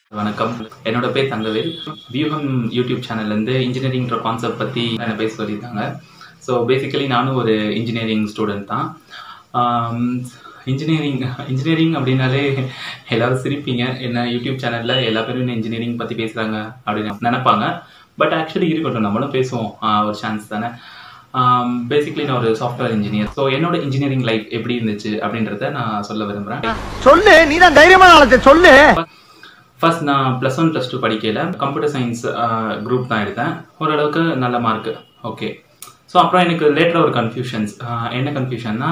வணக்கம் என்னோட பேர் தங்கவேல் வியூகம் யூடியூப் சேனல்லேருந்து இன்ஜினியரிங்ன்ற கான்செப்ட் பற்றி என்ன பேச சொல்லியிருக்காங்க ஸோ பேசிக்கலி நானும் ஒரு இன்ஜினியரிங் ஸ்டூடெண்ட் தான் இன்ஜினியரிங் இன்ஜினியரிங் அப்படின்னாலே எல்லாரும் சிரிப்பீங்க என்ன யூடியூப் சேனலில் எல்லா பேரும் என்ன இன்ஜினியரிங் பற்றி பேசுகிறாங்க அப்படின்னு நினைப்பாங்க பட் ஆக்சுவலி இருக்கட்டும் நம்மளும் பேசுவோம் ஆஹ் ஒரு சான்ஸ் தானே பேசிக்கலி நான் ஒரு சாஃப்ட்வேர் இன்ஜினியர் ஸோ என்னோட இன்ஜினியரிங் லைஃப் எப்படி இருந்துச்சு அப்படின்றத நான் சொல்ல விரும்புகிறேன் சொல்லு நீ தான் தைரியமான ஆளத்தை சொல்லு ஃபர்ஸ்ட் நான் ப்ளஸ் ஒன் ப்ளஸ் டூ படிக்கையில் கம்ப்யூட்டர் சயின்ஸ் குரூப் தான் எடுத்தேன் ஓரளவுக்கு நல்ல மார்க் ஓகே ஸோ அப்புறம் எனக்கு லேட்டராக ஒரு கன்ஃபியூஷன்ஸ் என்ன கன்ஃபியூஷன்னா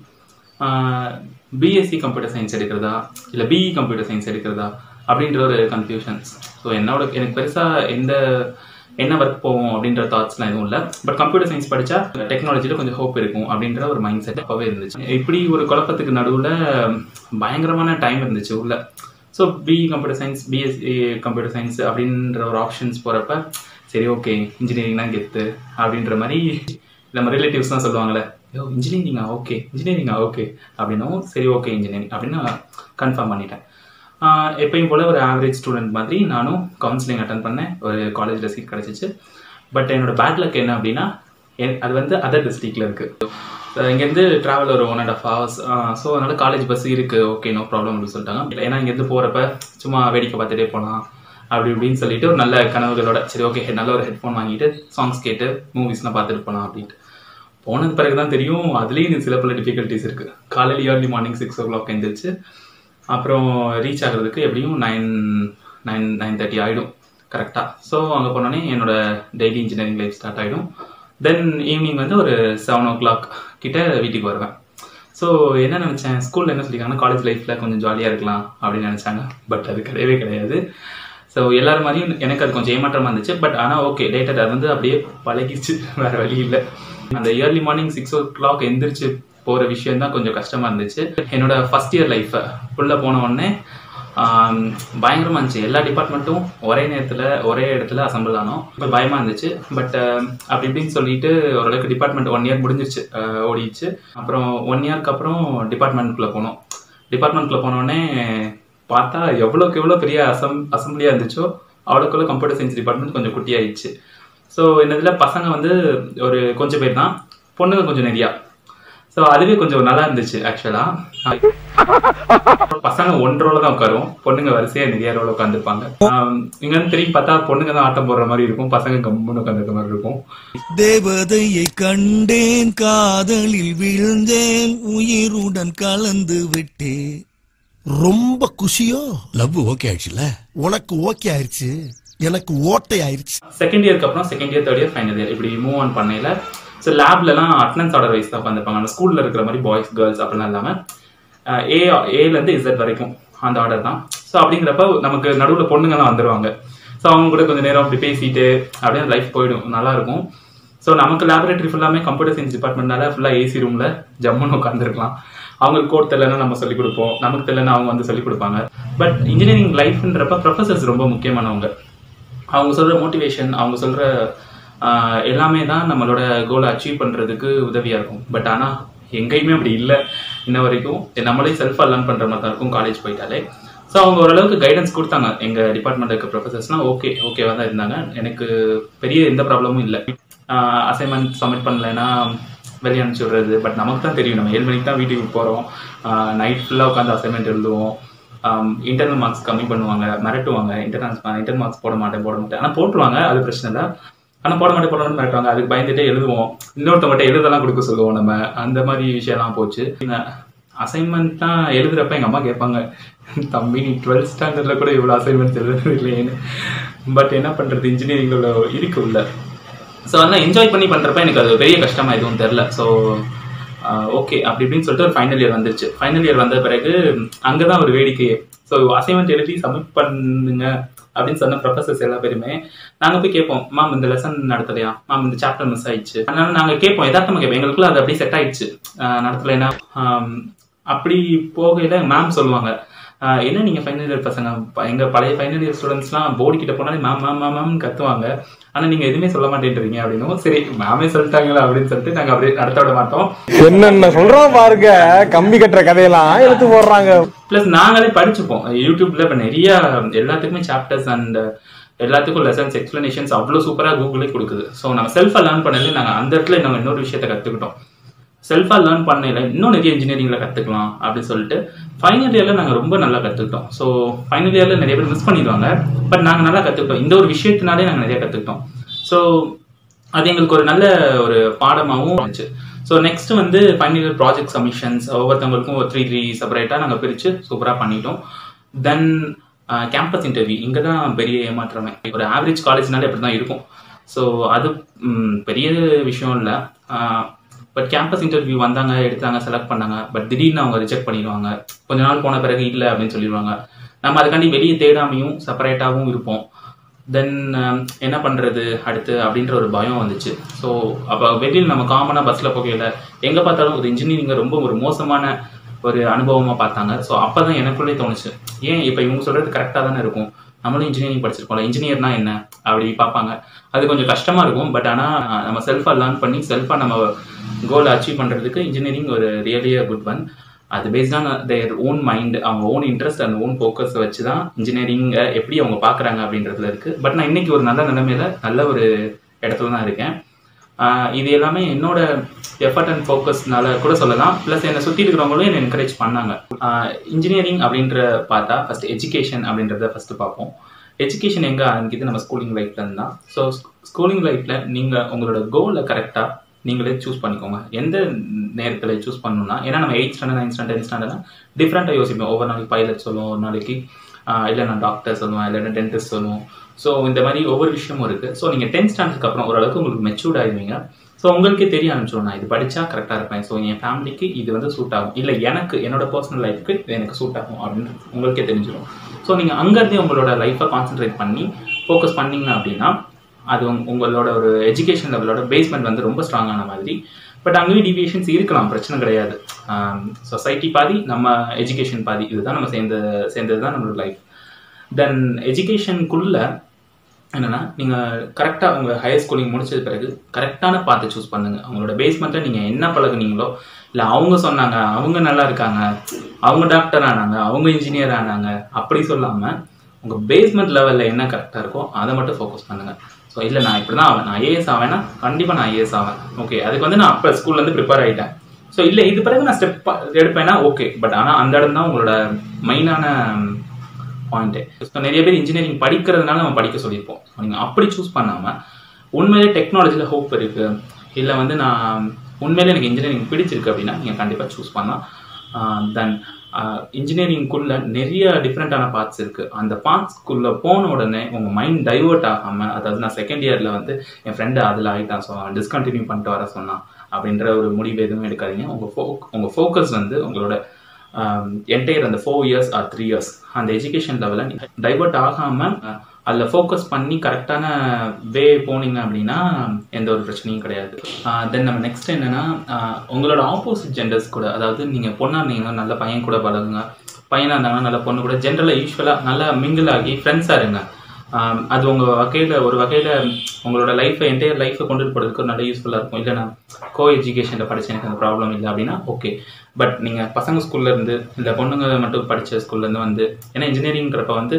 பிஎஸ்சி கம்ப்யூட்டர் சயின்ஸ் எடுக்கிறதா இல்லை பிஇ கம்ப்யூட்டர் சயின்ஸ் எடுக்கிறதா அப்படின்ற ஒரு கன்ஃபியூஷன்ஸ் ஸோ என்னோட எனக்கு பெருசாக எந்த என்ன ஒர்க் போகும் அப்படின்ற தாட்ஸ்லாம் எதுவும் இல்லை பட் கம்ப்யூட்டர் சயின்ஸ் படித்தா டெக்னாலஜியில் கொஞ்சம் ஹோப் இருக்கும் அப்படின்ற ஒரு மைண்ட் செட் அப்போவே இருந்துச்சு இப்படி ஒரு குழப்பத்துக்கு நடுவில் பயங்கரமான டைம் இருந்துச்சு உள்ள so BE computer science BSc computer science அப்படின்ற ஒரு ஆப்ஷன்ஸ் போகிறப்ப சரி ஓகே இன்ஜினியரிங் தான் கெத்து அப்படின்ற மாதிரி நம்ம ரிலேட்டிவ்ஸ் தான் சொல்லுவாங்களே ஐயோ இன்ஜினியரிங்கா ஓகே இன்ஜினியரிங்கா ஓகே அப்படின்னும் சரி ஓகே இன்ஜினியரிங் அப்படின்னு நான் கன்ஃபார்ம் பண்ணிட்டேன் ஆஹ் எப்பயும் போல் ஒரு ஆவரேஜ் ஸ்டூடெண்ட் மாதிரி நானும் கவுன்சிலிங் அட்டன் பண்ணேன் ஒரு காலேஜில் சீட் கிடச்சிச்சு பட் என்னோட பேட் லக் என்ன அப்படின்னா என்- அது வந்து அதர் டிஸ்ட்ரிக்டில் இருக்குது இங்கேருந்து ட்ராவல் ஒரு one and half hours so அதனால் காலேஜ் பஸ் இருக்குது ஓகே நோ ப்ராப்ளம் அப்படின்னு சொல்லிட்டாங்க ஏன்னா இங்கேருந்து போகிறப்ப சும்மா வேடிக்கை பார்த்துட்டே போகலாம் அப்படி இப்படின்னு சொல்லிட்டு ஒரு நல்ல கனவுகளோட சரி ஓகே நல்ல ஒரு ஹெட்ஃபோன் வாங்கிட்டு சாங்ஸ் கேட்டு மூவிஸ்லாம் பார்த்துட்டு போகலாம் அப்படின்ட்டு போனது பிறகு தான் தெரியும் அதுலேயும் சில பல டிஃபிகல்ட்டிஸ் இருக்குது காலையில் early morning six o'clock எழுந்திரிச்சு அப்புறம் ரீச் ஆகிறதுக்கு எப்படியும் நைன் நைன் நைன் தேர்ட்டி ஆகிடும் கரெக்டாக ஸோ அங்கே போனோடனே என்னோட டெய்லி இன்ஜினியரிங் லைஃப் ஸ்டார்ட் ஆகிடும் தென் ஈவினிங் வந்து ஒரு செவன் ஓ கிளாக் கிட்ட வீட்டுக்கு வருவேன் ஸோ என்ன நினச்சேன் ஸ்கூலில் என்ன சொல்லியிருக்காங்கன்னா காலேஜ் லைஃப்பில் கொஞ்சம் ஜாலியாக இருக்கலாம் அப்படின்னு நினச்சாங்க பட் அது கிடையவே கிடையாது ஸோ எல்லாரும் மாதிரியும் எனக்கு அது கொஞ்சம் ஏமாற்றமாக இருந்துச்சு பட் ஆனால் ஓகே லேட்டர் அது வந்து அப்படியே பழகிடுச்சு வேறு வழி இல்லை அந்த early morning six o'clock எந்திரிச்சு போகிற விஷயம் தான் கொஞ்சம் கஷ்டமாக இருந்துச்சு என்னோட ஃபஸ்ட் இயர் லைஃப்பை உள்ளே போன உடனே ஆம், பயங்கரமா இருந்துச்சு எல்லா டிபார்ட்மெண்ட்டும் ஒரே நேரத்தில் ஒரே இடத்துல அசம்பிள் ஆனோம் இப்போ பயமாக இருந்துச்சு பட் அப்படி இப்படின்னு சொல்லிட்டு ஓரளவுக்கு டிபார்ட்மெண்ட் ஒன் இயர் முடிஞ்சிருச்சு அஹ், ஓடிடுச்சு அப்புறம் ஒன் இயர்க்கு அப்புறம் டிபார்ட்மெண்ட்குள்ளே போனோம் டிபார்ட்மெண்ட்குள்ளே போனோடனே பார்த்தா எவ்வளோக்கு எவ்வளோ பெரிய அசம் அசம்பிளியாக இருந்துச்சோ அவ்வளோக்குள்ள கம்ப்யூட்டர் சயின்ஸ் டிபார்ட்மெண்ட் கொஞ்சம் குட்டியாயிடுச்சு ஸோ இந்த இதில் பசங்க வந்து ஒரு கொஞ்சம் பேர் தான் பொண்ணுங்க கொஞ்சம் நிறையா ஸோ அதுவே கொஞ்சம் நல்லா இருந்துச்சு ஆக்சுவலாக பசங்க ஒன் ரோல தான் உட்காரும் பொண்ணுங்க வரிசையா நிறைய ரோல உட்காந்துருப்பாங்க இங்க இருந்து திரும்பி பார்த்தா பொண்ணுங்க தான் ஆட்டம் போடுற மாதிரி இருக்கும் பசங்க கம்முன்னு உட்காந்துருக்க மாதிரி இருக்கும் தேவதையை கண்டேன் காதலில் விழுந்தேன் உயிருடன் கலந்து விட்டேன் ரொம்ப குஷியோ லவ் ஓகே ஆயிடுச்சுல உனக்கு ஓகே ஆயிருச்சு எனக்கு ஓட்டை ஆயிருச்சு செகண்ட் இயர்க்கு அப்புறம் second year third year final year இப்படி மூவ் ஆன் பண்ணையில ஸோ லேப்லலாம் அட்டனன்ஸ் ஆர்டர் வைஸ் தான் உட்காந்துருப்பாங்க அந்த ஸ்கூல்ல இருக்கிற மாதிரி பாய்ஸ் கேர்ள்ஸ் அப்படிலாம் இல்லாமல் ஏ ஏலேருந்து இசட் வரைக்கும் அந்த ஆர்டர் தான் ஸோ அப்படிங்கிறப்ப நமக்கு நடுவில் பொண்ணுங்கலாம் வந்துடுவாங்க ஸோ அவங்க கூட கொஞ்சம் நேரம் அப்படி பேசிட்டு அப்படியே லைஃப் போயிடும் நல்லா இருக்கும் ஸோ நமக்கு லேபரேட்டரி ஃபுல்லாமே கம்ப்யூட்டர் சயின்ஸ் டிபார்ட்மெண்ட்னால ஃபுல்லாக ஏசி ரூமில் ஜம்முன்னு உட்காந்துருக்கலாம் அவங்களுக்கு கோட் தெரியலன்னா நம்ம சொல்லிக் கொடுப்போம் நமக்கு தெரியலன்னா அவங்க வந்து சொல்லிக் கொடுப்பாங்க பட் இன்ஜினியரிங் லைஃப்ன்றப்ப ப்ரொஃபசர்ஸ் ரொம்ப முக்கியமானவங்க அவங்க சொல்கிற மோட்டிவேஷன் அவங்க சொல்கிற எல்லாமே தான் நம்மளோட கோலை அச்சீவ் பண்ணுறதுக்கு உதவியாக இருக்கும் பட் ஆனால் எங்கேயுமே அப்படி இல்லை இன்ன வரைக்கும் நம்மளே செல்ஃபாக லேர்ன் பண்ணுற மாதிரி தான் இருக்கும் காலேஜ் போயிட்டாலே ஸோ அவங்க ஓரளவுக்கு கைடன்ஸ் கொடுத்தாங்க எங்கள் டிபார்ட்மெண்ட் இருக்க ப்ரொஃபசர்ஸ்லாம் ஓகே ஓகேவாக தான் இருந்தாங்க எனக்கு பெரிய எந்த ப்ராப்ளமும் இல்லை அசைன்மெண்ட் சப்மிட் பண்ணலைன்னா வெளியே அனுப்பிச்சி விடுறது பட் நமக்கு தான் தெரியும் நம்ம ஏழு மணிக்கு தான் வீட்டுக்கு போகிறோம் நைட் ஃபுல்லாக உட்காந்து அசைன்மெண்ட் எழுதுவோம் இன்டர்னல் மார்க்ஸ் கம்மி பண்ணுவாங்க மிரட்டுவாங்க இன்டர்னல் இன்டர் மார்க்ஸ் போட மாட்டேன் போட மாட்டேன் ஆனால் போட்டுருவாங்க அது பிரச்சனை இல்லை ஆனால் போட மாட்டேன் போட மாட்டேன் மிரட்டுவாங்க அதுக்கு பயந்துட்டே எழுதுவோம் இன்னொருத்தவங்கள்ட்ட எழுதலாம் கொடுக்க சொல்லுவோம் நம்ம அந்த மாதிரி விஷயம்லாம் போச்சு அசைன்மெண்ட் தான் எழுதுறப்ப எங்கள் அம்மா கேட்பாங்க தம்பி நீ டுவெல்த் ஸ்டாண்டர்டில் கூட இவ்வளோ அசைன்மெண்ட்ஸ் எழுதுறது இல்லையேன்னு பட் என்ன பண்ணுறது இன்ஜினியரிங்கில் இருக்கு உள்ள ஸோ அதெல்லாம் என்ஜாய் பண்ணி பண்ணுறப்ப எனக்கு அது பெரிய கஷ்டமா எதுவும் தெரில ஸோ ஓகே அப்படி இப்படின்னு சொல்லிட்டு ஒரு ஃபைனல் இயர் வந்துருச்சு ஃபைனல் இயர் வந்த பிறகு அங்கே தான் ஒரு வேடிக்கையே ஸோ அசைன்மெண்ட் எழுதி சப்மிட் பண்ணுங்க அப்படின்னு சொன்ன ப்ரொஃபசர்ஸ் எல்லா பேருமே நாங்கள் போய் கேட்போம் மேம் இந்த லெசன் நடத்தலையா மேம் இந்த சாப்டர் மிஸ் ஆயிடுச்சு அதனால நாங்கள் கேட்போம் யதார்த்தமாக கேட்போம் எங்களுக்குள்ள அது அப்படியே செட் ஆயிடுச்சு ஆஹ் நடத்தலைன்னா ஆம், அப்படி போகையில் மேம் சொல்லுவாங்க ஆஹ் என்ன நீங்க ஃபைனல் இயர் பசங்க ப- எங்க பழைய ஃபைனல் இயர் ஸ்டூடெண்ட்ஸ்லாம் போர்டு கிட்ட போனாலே மேம் மேம் மேம் மேம் கத்துவாங்க ஆனா நீங்க எதுவுமே சொல்ல மாட்டேன்றீங்க அப்படின்னும் சரி மேமே சொல்லிட்டாங்களா அப்படின்னு சொல்லிட்டு நாங்க அப்படியே நடத்த விட மாட்டோம் என்னென்ன சொல்றோம் பாருங்க கம்பி கட்டுற கதையெல்லாம் எடுத்து போடுறாங்க ப்ளஸ் நாங்களே படிச்சுப்போம் யூடியூப்ல இப்போ நிறைய எல்லாத்துக்குமே சாப்டர்ஸ் அண்ட் எல்லாத்துக்கும் லெசன்ஸ் எக்ஸ்பிளனேஷன்ஸ் அவ்வளோ சூப்பராக கூகுளே கொடுக்குது ஸோ நம்ம செல்ஃபாக லேர்ன் பண்ணல நாங்கள் அந்த இடத்துல நாங்கள் இன்னொரு விஷயத்தை கற்றுக்கிட்டோம் செல்ஃபாக லேர்ன் பண்ணல இன்னும் நிறைய இன்ஜினியரிங்கில் கற்றுக்கலாம் அப்படின்னு சொல்லிட்டு ஃபைனல் இயரில் நாங்கள் ரொம்ப நல்லா கற்றுக்கிட்டோம் ஸோ ஃபைனல் இயரில் நிறைய பேர் மிஸ் பண்ணிடுவாங்க பட் நாங்கள் நல்லா கற்றுக்கிட்டோம் இந்த ஒரு விஷயத்தினாலே நாங்கள் நிறைய கற்றுக்கிட்டோம் ஸோ அது எங்களுக்கு ஒரு நல்ல ஒரு பாடமாகவும் இருந்துச்சு ஸோ நெக்ஸ்ட் வந்து ஃபைனல் இயர் ப்ராஜெக்ட் சப்மிஷன்ஸ் ஒவ்வொருத்தவங்களுக்கும் ஒரு த்ரீ த்ரீ செப்பரேட்டாக நாங்கள் பிரித்து சூப்பராக பண்ணிட்டோம் தென் கேம்பஸ் இன்டர்வியூ இங்கே தான் பெரிய ஏமாற்றமே ஒரு ஆவரேஜ் காலேஜ்னாலே அப்படி தான் இருக்கும் ஸோ அது ம், பெரிய விஷயம் இல்லை பட் கேம்பஸ் இன்டர்வியூ வந்தாங்க எடுத்தாங்க செலக்ட் பண்ணாங்க பட் திடீர்னு அவங்க ரிஜெக்ட் பண்ணிடுவாங்க கொஞ்ச நாள் போன பிறகு இல்லை அப்படின்னு சொல்லிடுவாங்க நம்ம அதுக்காண்டி வெளியே தேடாமையும் செப்பரேட்டாகவும் இருப்போம் தென் என்ன பண்ணுறது அடுத்து அப்படின்ற ஒரு பயம் வந்துச்சு ஸோ அப்போ வெளியில் நம்ம காமனாக பஸ்ஸில் போகையில் எங்கே பார்த்தாலும் ஒரு இன்ஜினியரிங்கை ரொம்ப ஒரு மோசமான ஒரு அனுபவமாக பார்த்தாங்க ஸோ அப்போ தான் எனக்குள்ளே தோணுச்சு ஏன் இப்போ இவங்க சொல்கிறது கரெக்டாக தானே இருக்கும் நம்மளும் இன்ஜினியரிங் படிச்சிருக்கோம்ல இன்ஜினியர்னா என்ன அப்படி பார்ப்பாங்க அது கொஞ்சம் கஷ்டமாக இருக்கும் பட் ஆனால் நம்ம செல்ஃபாக லேர்ன் பண்ணி செல்ஃபாக நம்ம கோலை அச்சீவ் பண்ணுறதுக்கு இன்ஜினியரிங் ஒரு ரியலி குட் ஒன் அது based on their own mind அவங்க ஓன் இன்ட்ரெஸ்ட் அண்ட் ஓன் ஃபோக்கஸை வச்சு தான் இன்ஜினியரிங்கை எப்படி அவங்க பார்க்குறாங்க அப்படின்றதுல இருக்குது பட் நான் இன்னைக்கு ஒரு நல்ல நிலைமையில நல்ல ஒரு இடத்துல தான் இருக்கேன் ஆஹ் இது எல்லாமே என்னோட எஃபர்ட் அண்ட் ஃபோக்கஸ்னால கூட சொல்லலாம் ப்ளஸ் என்னை சுற்றி இருக்கிறவங்களும் என்னை என்கரேஜ் பண்ணாங்க இன்ஜினியரிங் அப்படின்ற பார்த்தா ஃபர்ஸ்ட் எஜுகேஷன் அப்படின்றத ஃபர்ஸ்ட் பார்ப்போம் எஜுகேஷன் எங்கே ஆரம்பிக்குது நம்ம ஸ்கூலிங் லைஃப்லேருந்து தான் ஸோ ஸ்கூலிங் லைஃப்பில் நீங்கள் உங்களோட கோலை கரெக்டாக நீங்களே சூஸ் பண்ணிக்கோங்க எந்த நேரத்தில் சூஸ் பண்ணணும்னா ஏன்னா நம்ம eight standard ninth standard tenth ஸ்டாண்டர்ட்னா டிஃப்ரெண்ட்டாக யோசிப்போம் ஒவ்வொரு நாளைக்கு பைலட் சொல்லுவோம் ஒரு நாளைக்கு ஆஹ் இல்லை நான் டாக்டர் சொல்லுவேன் இல்லைன்னா டென்டிஸ்ட் சொல்லுவோம் ஸோ இந்த மாதிரி ஒவ்வொரு விஷயமும் இருக்குது ஸோ நீங்கள் டென்த் ஸ்டாண்டர்டுக்கு அப்புறம் ஓரளவுக்கு உங்களுக்கு மெச்சூர்ட் ஆயிருவீங்க ஸோ உங்களுக்கே தெரிய ஆரம்பிச்சிடும் நான் இது படித்தா கரெக்டாக இருப்பேன் ஸோ என் ஃபேமிலிக்கு இது வந்து சூட் ஆகும் இல்லை எனக்கு என்னோட பர்சனல் லைஃப்க்கு இது எனக்கு சூட் ஆகும் அப்படின்னு உங்களுக்கே தெரிஞ்சிடும் ஸோ நீங்கள் அங்கேருந்தே உங்களோட லைஃப்பை கான்சென்ட்ரேட் பண்ணி ஃபோக்கஸ் பண்ணீங்க அப்படின்னா அது உங்க- உங்களோட ஒரு எஜுகேஷன் லெவலோட பேஸ்மெண்ட் வந்து ரொம்ப ஸ்ட்ராங்கான மாதிரி பட் அங்கேயும் டிவியேஷன்ஸ் இருக்கலாம் பிரச்சனை கிடையாது சொசைட்டி பாதி நம்ம எஜுகேஷன் பாதி இதுதான் நம்ம சேர்ந்த சேர்ந்தது தான் நம்மளோட லைஃப் தென் எஜுகேஷனுக்குள்ள என்னன்னா நீங்க கரெக்டா உங்க ஹையர் ஸ்கூலிங் முடிச்சது பிறகு கரெக்டான பார்த்து சூஸ் பண்ணுங்க அவங்களோட பேஸ்மெண்ட்ல நீங்க என்ன பழகுனீங்களோ இல்ல அவங்க சொன்னாங்க அவங்க நல்லா இருக்காங்க அவங்க டாக்டர் ஆனாங்க அவங்க இன்ஜினியர் ஆனாங்க அப்படி சொல்லாம உங்க பேஸ்மெண்ட் லெவல்ல என்ன கரெக்டா இருக்கோ அதை மட்டும் ஃபோக்கஸ் பண்ணுங்க ஸோ இல்லை நான் இப்படி தான் ஆவேன் நான் ஐஏஎஸ் ஆவேன்னா கண்டிப்பாக நான் ஐஏஎஸ் ஆவேன் ஓகே அதுக்கு வந்து நான் அப்போ ஸ்கூல்லேருந்து ப்ரிப்பேர் ஆகிட்டேன் ஸோ இல்லை இது பிறகு நான் ஸ்டெப் எடுப்பேன்னா ஓகே பட் ஆனால் அந்த இடம் தான் உங்களோட மெயினான பாயிண்ட்டு ஸோ நிறைய பேர் இன்ஜினியரிங் படிக்கிறதுனால நம்ம படிக்க சொல்லியிருப்போம் நீங்கள் அப்படி சூஸ் பண்ணாமல் உண்மையிலே டெக்னாலஜியில் ஹோப் இருக்குது இல்லை வந்து நான் உண்மையிலே எனக்கு இன்ஜினியரிங் பிடிச்சிருக்கு அப்படின்னா நீங்கள் கண்டிப்பாக சூஸ் பண்ணலாம் தென் இன்ஜினியரிங்குள்ள நிறைய டிஃப்ரெண்ட்டான பார்ட்ஸ் இருக்குது அந்த பார்ட்ஸ்க்குள்ளே போன உடனே உங்கள் மைண்ட் டைவர்ட் ஆகாமல் அதாவது நான் செகண்ட் இயரில் வந்து என் ஃப்ரெண்டு அதில் ஆகிட்டான் ஸோ அவன் டிஸ்கண்டினியூ பண்ணிட்டு வர சொன்னான் அப்படின்ற ஒரு முடிவு எதுவும் எடுக்காதீங்க உங்கள் ஃபோ உங்கள் ஃபோக்கஸ் வந்து உங்களோட என்டையர் அந்த four years or three years அந்த எஜுகேஷன் லெவலில் டைவர்ட் ஆகாமல் அதில் ஃபோக்கஸ் பண்ணி கரெக்டான வே போனீங்க அப்படின்னா எந்த ஒரு பிரச்சனையும் கிடையாது தென் நம்ம நெக்ஸ்ட் என்னன்னா ஆஹ் உங்களோட ஆப்போசிட் ஜெண்டர்ஸ் கூட அதாவது நீங்கள் பொண்ணாக இருந்தீங்கன்னா நல்ல பையன் கூட பழகுங்க பையனாக இருந்தாங்கன்னா நல்ல பொண்ணு கூட ஜென்ரலாக யூஸ்வலாக நல்லா மிங்கிள் ஆகி ஃப்ரெண்ட்ஸாக இருங்க ஆம், அது உங்கள் வகையில் ஒரு வகையில் உங்களோட லைஃப்பை என்டையர் லைஃப்பை கொண்டுட்டு போகிறதுக்கு நல்ல யூஸ்ஃபுல்லாக இருக்கும் இல்லை நான் கோ எஜுகேஷனில் படிச்சு எனக்கு அந்த ப்ராப்ளம் இல்லை அப்படின்னா ஓகே பட் நீங்கள் பசங்க ஸ்கூல்ல இருந்து இல்லை பொண்ணுங்க மட்டும் படித்த ஸ்கூல்லேருந்து வந்து ஏன்னா இன்ஜினியரிங்கிறப்ப வந்து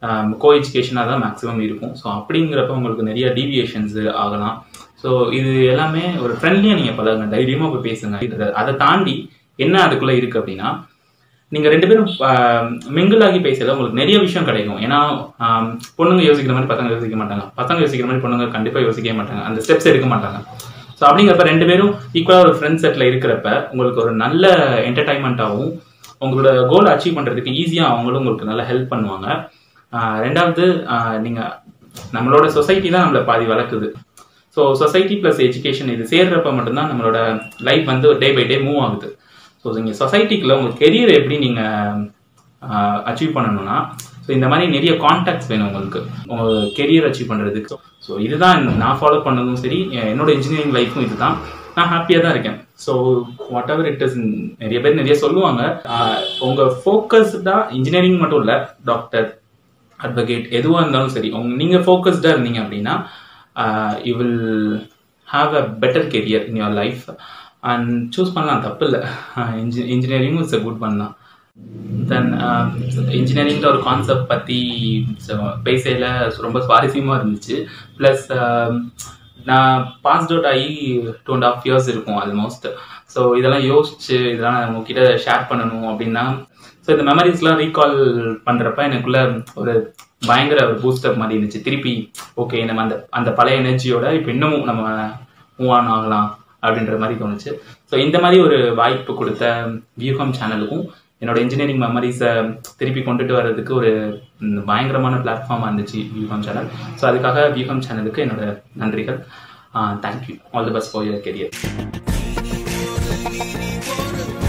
கோ எஜுகேஷனாக தான் மேக்ஸிமம் இருக்கும் ஸோ அப்படிங்கிறப்ப உங்களுக்கு நிறைய டீவியேஷன்ஸ் ஆகலாம் ஸோ இது எல்லாமே ஒரு ஃப்ரெண்ட்லியாக நீங்கள் பழகுங்க தைரியமாக போய் பேசுங்க இது அதை தாண்டி என்ன அதுக்குள்ளே இருக்குது அப்படின்னா நீங்க ரெண்டு பேரும் மிங்கிள் ஆகி பேசல உங்களுக்கு நிறைய விஷயம் கிடைக்கும் ஏன்னா ஆம், பொண்ணுங்க யோசிக்கிற மாதிரி பசங்க யோசிக்க மாட்டாங்க பசங்க யோசிக்கிற மாதிரி பொண்ணுங்க கண்டிப்பா யோசிக்கவே மாட்டாங்க அந்த ஸ்டெப்ஸ் எடுக்க மாட்டாங்க ஸோ அப்படிங்கிறப்ப ரெண்டு பேரும் ஈக்குவலாக ஒரு ஃப்ரெண்ட் செட்டில் இருக்கிறப்ப உங்களுக்கு ஒரு நல்ல என்டர்டைன்மெண்ட்டாகவும் உங்களோட கோல் அச்சீவ் பண்ணுறதுக்கு ஈஸியாக அவங்களும் உங்களுக்கு நல்லா ஹெல்ப் பண்ணுவாங்க ஆஹ் ரெண்டாவது ஆஹ் நீங்க நம்மளோட சொசைட்டி தான் நம்மளை பாதி வளர்க்குது ஸோ சொசைட்டி ப்ளஸ் எஜுகேஷன் இது சேர்றப்ப மட்டும்தான் நம்மளோட லைஃப் வந்து டே பை டே மூவ் ஆகுது ஸோ நீங்கள் சொசைட்டிக்குள்ள உங்கள் கெரியர் எப்படி நீங்கள் அச்சீவ் பண்ணணும்னா ஸோ இந்த மாதிரி நிறைய கான்டாக்ட்ஸ் வேணும் உங்களுக்கு உங்கள் கெரியர் அச்சீவ் பண்ணுறதுக்கு ஸோ இதுதான் நான் ஃபாலோ பண்ணதும் சரி என்னோட இன்ஜினியரிங் லைஃப்பும் இதுதான் நான் ஹாப்பியாக தான் இருக்கேன் so whatever it is நிறைய பேர் நிறைய சொல்லுவாங்க ஆஹ் உங்க ஃபோக்கஸ்டா இன்ஜினியரிங் மட்டும் இல்லை டாக்டர் அட்வொகேட் எதுவாக இருந்தாலும் சரி உங்க நீங்கள் ஃபோக்கஸ்டாக இருந்தீங்க அப்படின்னா you will have a better career in your life and choose பண்ணலாம் தப்பு இல்லை இன்ஜி இன்ஜினியரிங்கும் இட்ஸ் அ குட் ஒன் தான் தென் இன்ஜினியரிங்கிற ஒரு கான்செப்ட் பற்றி பேசையில் ரொம்ப சுவாரஸ்யமாக இருந்துச்சு ப்ளஸ் நான் பாஸ்ட் அவுட் ஆகி டூ அண்ட் ஆஃப் இயர்ஸ் இருக்கும் ஆல்மோஸ்ட் ஸோ இதெல்லாம் யோசிச்சு இதெல்லாம் நான் உங்ககிட்ட ஷேர் பண்ணணும் அப்படின்னா ஸோ இந்த மெமரிஸ்லாம் ரீகால் பண்ணுறப்ப எனக்குள்ள ஒரு பயங்கர ஒரு பூஸ்டப் மாதிரி இருந்துச்சு திருப்பி ஓகே நம்ம அந்த அந்த பழைய எனர்ஜியோட இப்போ இன்னமும் நம்ம மூவ் ஆன் ஆகலாம் அப்படின்ற மாதிரி தோணுச்சு ஸோ இந்த மாதிரி ஒரு வாய்ப்பு கொடுத்த வியூகம் சேனலுக்கும் என்னோட இன்ஜினியரிங் மெமரிஸை திருப்பி கொண்டுட்டு வர்றதுக்கு ஒரு ம், பயங்கரமான பிளாட்ஃபார்மாக இருந்துச்சு வியூகம் சேனல் ஸோ அதுக்காக வியூகம் சேனலுக்கு என்னோட நன்றிகள் thank you all the best for your career